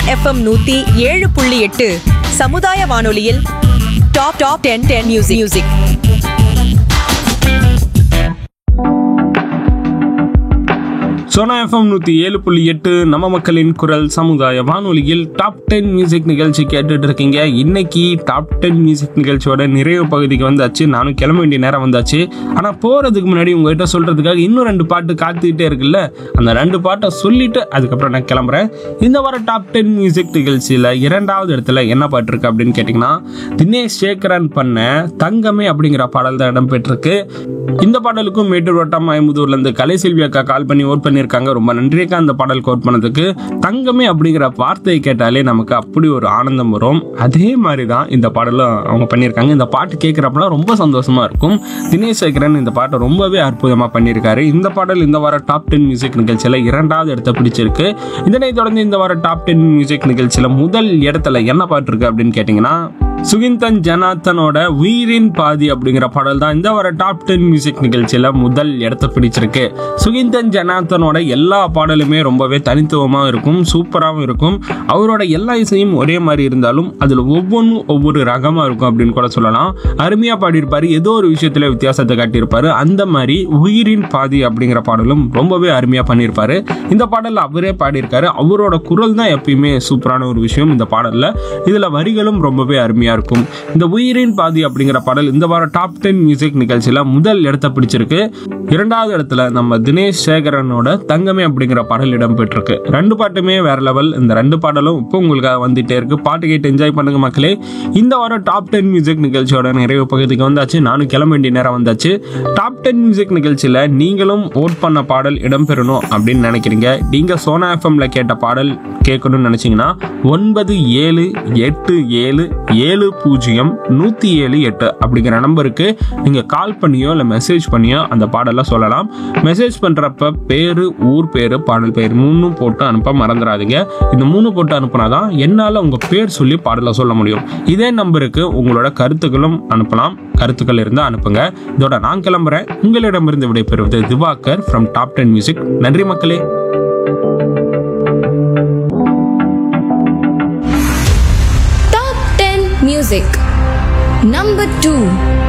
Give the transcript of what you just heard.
FM நூத்தி ஏழு புள்ளி எட்டு சமுதாய வானொலியில் top top ten ten music music Sona FM நூற்றி ஏழு புள்ளி எட்டு நம்ம மக்களின் குரல் சமுதாய வானொலியில் டாப் டென் மியூசிக் நிகழ்ச்சி கேட்டுட்டு இருக்கீங்க இன்னைக்கு டாப் டென் மியூசிக் நிகழ்ச்சியோட நிறைவு பகுதிக்கு வந்தாச்சு நானும் கிளம்ப வேண்டிய நேரம் வந்தாச்சு ஆனால் போகிறதுக்கு முன்னாடி உங்ககிட்ட சொல்கிறதுக்காக இன்னும் ரெண்டு பாட்டு காத்துக்கிட்டே இருக்குல்ல அந்த ரெண்டு பாட்டை சொல்லிட்டு அதுக்கப்புறம் நான் கிளம்புறேன் இந்த வார டாப் டென் மியூசிக் நிகழ்ச்சியில் இரண்டாவது இடத்துல என்ன பாட்டு இருக்கு அப்படின்னு கேட்டிங்கன்னா தினேஷ் சேகரன் பண்ண தங்கமே அப்படிங்கிற பாடல் தான் இடம்பெற்றிருக்கு இந்த பாடலுக்கும் மேட்டூர் வட்டம் ஐம்பதூர்லேருந்து கலை செல்வி அக்கா கால் பண்ணி ஓட் பண்ணியிருக்காங்க ரொம்ப நன்றி அக்கா அந்த பாடல் கோட் பண்ணதுக்கு தங்கமே அப்படிங்கிற வார்த்தையை கேட்டாலே நமக்கு அப்படி ஒரு ஆனந்தம் வரும் அதே மாதிரி தான் இந்த பாடலும் அவங்க பண்ணியிருக்காங்க இந்த பாட்டு கேட்குறப்பலாம் ரொம்ப சந்தோஷமா இருக்கும் தினேஷ் சேகரன் இந்த பாட்டை ரொம்பவே அற்புதமாக பண்ணியிருக்காரு இந்த பாடல் இந்த வார டாப் டென் மியூசிக் நிகழ்ச்சியில் இரண்டாவது இடத்த பிடிச்சிருக்கு இதனை தொடர்ந்து இந்த வார டாப் டென் மியூசிக் நிகழ்ச்சியில் முதல் இடத்துல என்ன பாட்டு இருக்கு அப்படின்னு கேட்டிங்கன்னா சுகிந்தன் ஜனாத்தனோட உயிரின் பாதி அப்படிங்கிற பாடல் தான் இந்த வர டாப் டென் மியூசிக் நிகழ்ச்சியில் முதல் இடத்த பிடிச்சிருக்கு சுகிந்தன் ஜனாத்தனோட எல்லா பாடலுமே ரொம்பவே தனித்துவமாக இருக்கும் சூப்பராகவும் இருக்கும் அவரோட எல்லா இசையும் ஒரே மாதிரி இருந்தாலும் அதில் ஒவ்வொன்றும் ஒவ்வொரு ரகமாக இருக்கும் அப்படின்னு கூட சொல்லலாம் அருமையாக பாடியிருப்பார் ஏதோ ஒரு விஷயத்தில் வித்தியாசத்தை காட்டியிருப்பார் அந்த மாதிரி உயிரின் பாதி அப்படிங்கிற பாடலும் ரொம்பவே அருமையாக பண்ணியிருப்பாரு இந்த பாடலில் அவரே பாடியிருக்காரு அவரோட குரல் தான் எப்பயுமே சூப்பரான ஒரு விஷயம் இந்த பாடலில் இதில் வரிகளும் ரொம்பவே அருமையாக இருக்கும் இந்த உயிரின் பாதி அப்படிங்கிற பாடல் இந்த வாரம் டாப் டென் மியூசிக் நிகழ்ச்சியில் முதல் இடத்த பிடிச்சிருக்கு இரண்டாவது இடத்துல நம்ம தினேஷ் சேகரனோட தங்கமே அப்படிங்கிற பாடல் இடம்பெற்றிருக்கு ரெண்டு பாட்டுமே வேற லெவல் இந்த ரெண்டு பாடலும் இப்போ உங்களுக்காக வந்துட்டே இருக்கு பாட்டு கேட்டு என்ஜாய் பண்ணுங்க மக்களே இந்த வாரம் டாப் டென் மியூசிக் நிகழ்ச்சியோட நிறைவு பகுதிக்கு வந்தாச்சு நானும் கிளம்ப வேண்டிய நேரம் வந்தாச்சு டாப் டென் மியூசிக் நிகழ்ச்சியில் நீங்களும் ஓட் பண்ண பாடல் இடம்பெறணும் அப்படின்னு நினைக்கிறீங்க நீங்க சோனா எஃப்எம்ல கேட்ட பாடல் கேட்கணும்னு நினைச்சீங்கன்னா ஒன்பது ஏழு எட்டு ஏழு ஏழு பூஜ்ஜியம் நூற்றி ஏழு எட்டு அப்படிங்கிற நம்பருக்கு நீங்கள் கால் பண்ணியோ இல்லை மெசேஜ் பண்ணியோ அந்த பாடலை சொல்லலாம் மெசேஜ் பண்ணுறப்ப பேர் ஊர் பேர் பாடல் பேர் மூணும் போட்டு அனுப்ப மறந்துடாதீங்க இந்த மூணு போட்டு அனுப்புனா தான் என்னால் உங்கள் பேர் சொல்லி பாடலை சொல்ல முடியும் இதே நம்பருக்கு உங்களோட கருத்துக்களும் அனுப்பலாம் கருத்துக்கள் இருந்தால் அனுப்புங்க இதோட நான் கிளம்புறேன் உங்களிடமிருந்து விடைபெறுவது Divakar from top ten music நன்றி மக்களே Top 10 Music Number 2